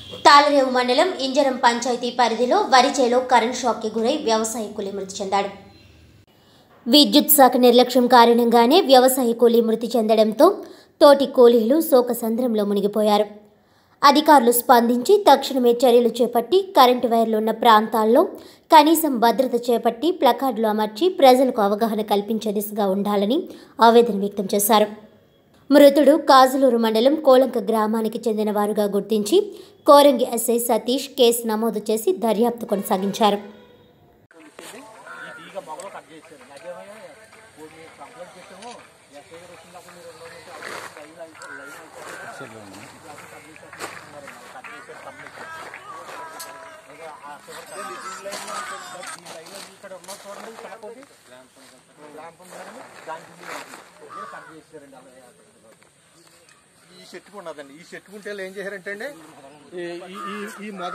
తాళరేవు మండలం ఇంజరం పంచాయతీ పరిధిలో వరిచేలో కరెంట్ షాక్కి గురై వ్యవసాయ కూలీ మృతి చెందాడు విద్యుత్ శాఖ నిర్లక్ష్యం కారణంగానే వ్యవసాయ కూలీ మృతి చెందడంతో తోటి కూలీలు శోకసంద్రంలో మునిగిపోయారు అధికారులు స్పందించి తక్షణమే చర్యలు చేపట్టి కరెంటు వైర్లు ఉన్న ప్రాంతాల్లో కనీసం భద్రత చేపట్టి ప్లకార్డులు అమర్చి ప్రజలకు అవగాహన కల్పించే దిశగా ఉండాలని ఆవేదన వ్యక్తం చేశారు మృతుడు కాజులూరు మండలం కోలంక గ్రామానికి చెందిన వారుగా గుర్తించి కోరంగి ఎస్ఐ సతీష్ కేసు నమోదు చేసి దర్యాప్తు కొనసాగించారు ఈ తీగ మొగలు కట్ చేశారు అదేమయ్యా ఇప్పుడు మీరు కంప్లైంట్ చేసాము ఎస్ఐ గారు వచ్చినప్పుడు మీరు రెండు రోజులు అప్పుడు లైన్ అయిపోయి లైన్ అయిపోతుంది కట్ చేశారు కట్ చేశారు కంప్లైంట్ ఇక ఆ చివరి కట్ చేసి ఈ లైన్లో ఉంటుంది. ఈ లైన్లో ఇక్కడ ఉన్న చూడండి ఇక్కడ ఒకటి ల్యాంప్ ఉంది కదండి దానికి ఇది కట్ చేశారండి అలా ఈ చెట్టుకు ఉన్నదండి ఈ చెట్టుకుంటే ఏం చేశారంటే అండి ఈ ఈ- ఈ మొద